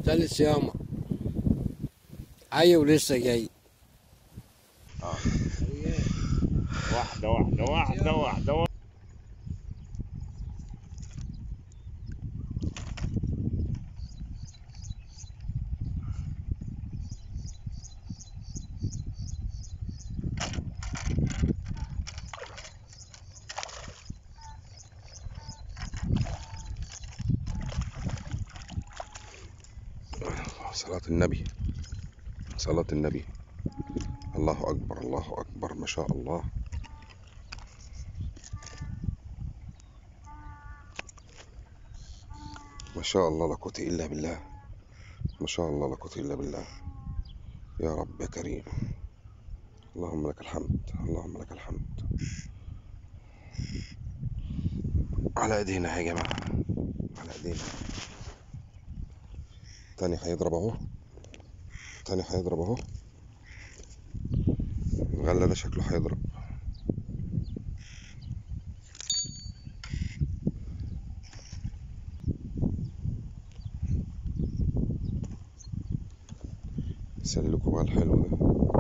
ثالث ياما ايوه لسه جاي واحدة واحدة واحدة واحدة واحدة صلاة النبي صلاة النبي الله أكبر الله أكبر ما شاء الله ما شاء الله لا قوة إلا بالله ما شاء الله لا قوة إلا بالله يا رب يا كريم اللهم لك الحمد اللهم لك الحمد على ايدينا يا جماعة على ايدينا تاني هيضرب اهو تاني هيضرب اهو الغلة ده شكله هيضرب سلكوا بقى الحلو ده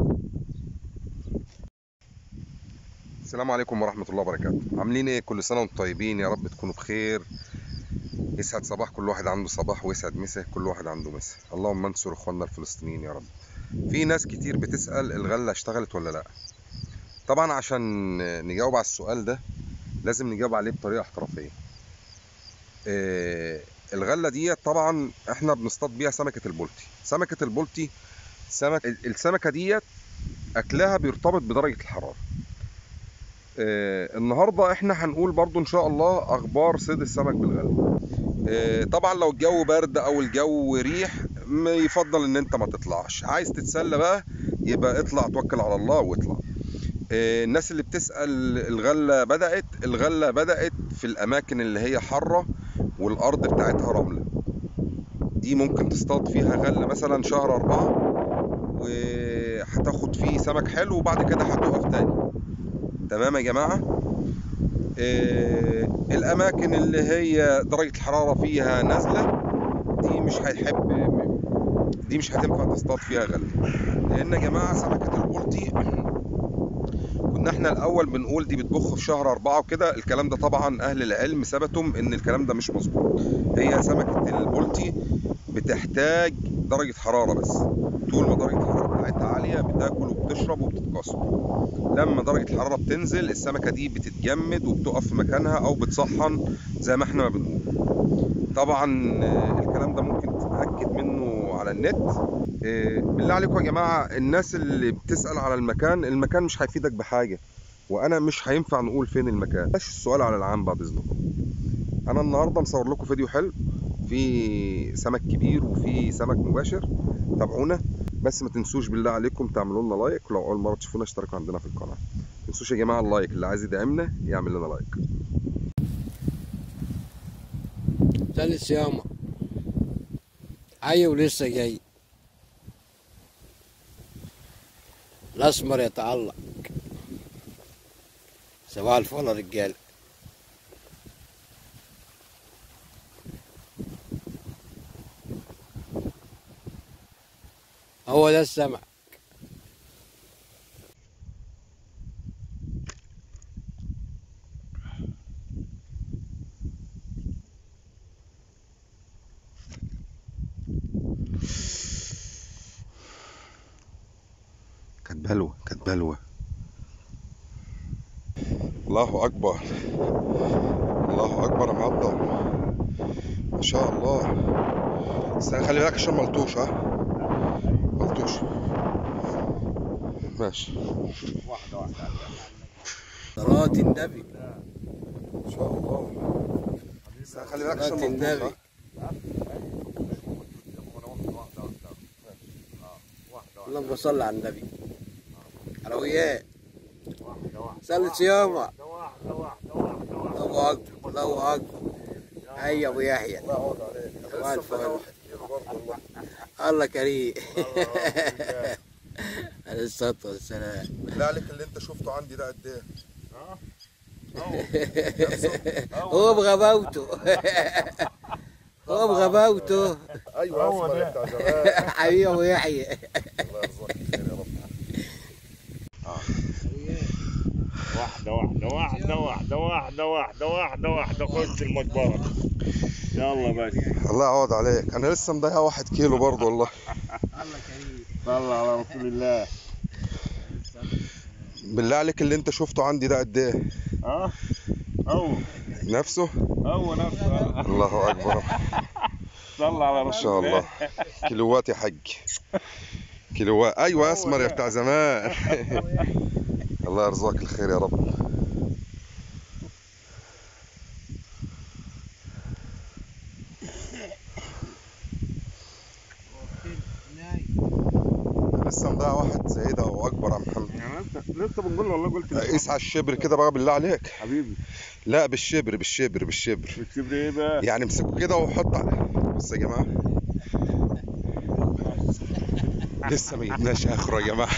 السلام عليكم ورحمة الله وبركاته عاملين ايه كل سنة وانتم طيبين يا رب تكونوا بخير يسعد صباح كل واحد عنده صباح ويسعد مسا كل واحد عنده مسا اللهم انصر اخواننا الفلسطينيين يا رب في ناس كتير بتسأل الغلة اشتغلت ولا لا طبعا عشان نجاوب على السؤال ده لازم نجاوب عليه بطريقة احترافية اه الغلة دي طبعا احنا بنصطاد بيها سمكة البولتي سمكة البولتي سمك السمكة ديت اكلها بيرتبط بدرجة الحرارة اه النهاردة احنا هنقول برضو ان شاء الله اخبار صيد السمك بالغلة اه طبعا لو الجو برد او الجو ريح ما يفضل ان انت ما تطلعش عايز تتسلى بقى يبقى اطلع توكل على الله واطلع اه الناس اللي بتسأل الغلة بدأت الغلة بدأت في الاماكن اللي هي حارة والارض بتاعتها رملة دي ممكن تصطاد فيها غلة مثلا شهر اربعة وهتاخد فيه سمك حلو وبعد كده هتقف تاني تمام يا جماعة آه الأماكن اللي هي درجة الحرارة فيها نازلة دي مش هيحب دي مش هتنفع تصطاد فيها غلة لأن يا جماعة سمكة البولتي كنا احنا الأول بنقول دي بتبخ في شهر أربعة وكده الكلام ده طبعا أهل العلم ثبتهم إن الكلام ده مش مظبوط هي سمكة البولتي بتحتاج درجة حرارة بس طول ما درجة الحرارة بتاعتها عالية بتاكل وبتشرب وبتتكاثر لما درجة الحرارة بتنزل السمكة دي بتتجمد وبتقف في مكانها أو بتصحن زي ما احنا ما بنقول طبعا الكلام ده ممكن تتأكد منه على النت بالله عليكم يا جماعة الناس اللي بتسأل على المكان المكان مش هيفيدك بحاجة وأنا مش هينفع نقول فين المكان بلاش السؤال على العام بعد إذنكم أنا النهاردة مصور لكم فيديو حلو في سمك كبير وفي سمك مباشر تابعونا بس ما تنسوش بالله عليكم تعملوا لنا لايك ولو اول مره تشوفونا اشتركوا عندنا في القناه ما تنسوش يا جماعه اللايك اللي عايز يدعمنا يعمل لنا لايك ثالث ياما ايوه لسه جاي الاسمر يتعلق صباح الفل يا رجاله هو ده السمع كانت بلوى كانت بلوى الله اكبر الله اكبر يا معضل ما شاء الله بس خلي بالك عشان ملطوش ها ملطوش ماشي واحدة واحدة صلاة النبي ما شاء الله بس خلي بالك عشان صلاة ملطوش النبي ها اللهم صل على النبي حلويات ثالث ياما واحدة واحدة واحدة واحدة الله اكبر الله اكبر هيا يا ابو يحيى اقعد عليك صباح الفل. واحد كده برضه والله الله كريم عليه الصلاة والسلام بالله عليك اللي انت شفته عندي ده قد ايه؟ هو بغباوته هو بغباوته ايوه هو اسمر ده. يا بتاع زمان حبيبي يا ابو يحيى الله يرزقك الخير يا رب واحدة واحدة واحدة واحدة واحدة واحدة واحدة واحدة خش المقبرة يلا بس الله يعوض عليك انا لسه مضيع واحد كيلو برضه والله صلى على رسول الله بالله عليك اللي انت شفته عندي ده قد ايه ها هو نفسه هو نفسه الله اكبر صلى على ما رسول شاء الله كيلوات يا حج كيلوات ايوه اسمر يا بتاع زمان الله يرزقك الخير يا رب لسه مضيع واحد زي ده واكبر يا محمد يعني انت لسه بنقول له والله قلت لك قيس على الشبر كده بقى بالله عليك حبيبي لا بالشبر بالشبر بالشبر بتسيب لي ايه بقى؟ يعني امسكه كده وحط عليه بص يا جماعه لسه ما جبناش اخره يا جماعه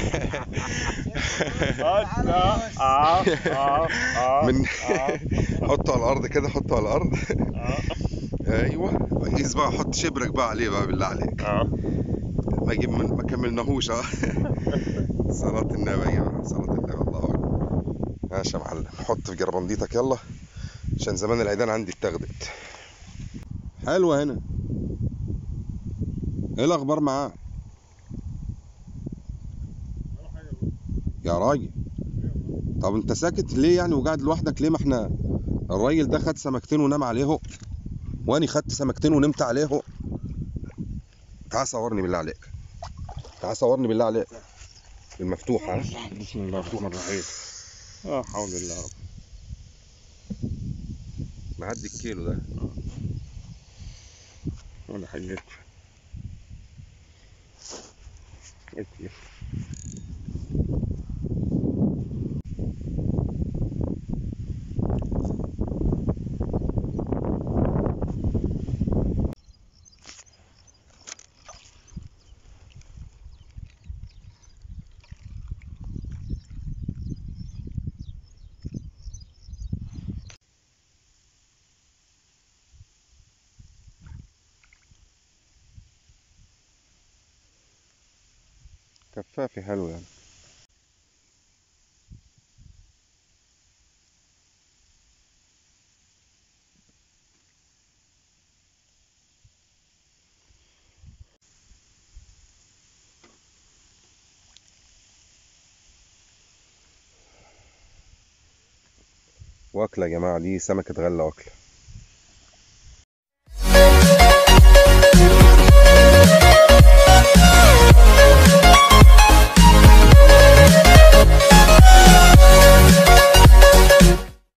اه اه اه اه من حطه على الارض كده حطه على الارض اه ايوه قيس بقى حط شبرك بقى عليه بقى بالله عليك اه ما جيب من ما كملناهوش اه صلاة النبي يا جماعه صلاة النبي الله اكبر ماشي يا معلم حط في جربنديتك يلا عشان زمان العيدان عندي اتاخدت حلوه هنا ايه الاخبار معاه يا راجل طب انت ساكت ليه يعني وقاعد لوحدك ليه ما احنا الراجل ده خد سمكتين ونام عليه واني خدت سمكتين ونمت عليه تعال صورني بالله عليك تعال صورني بالله عليك المفتوح ها بسم الله الرحمن الرحيم اه حول الله يا رب معدي الكيلو ده ولا حاجة اكل كفافي حلو يعني واكلة يا جماعة دي سمكة غلة واكلة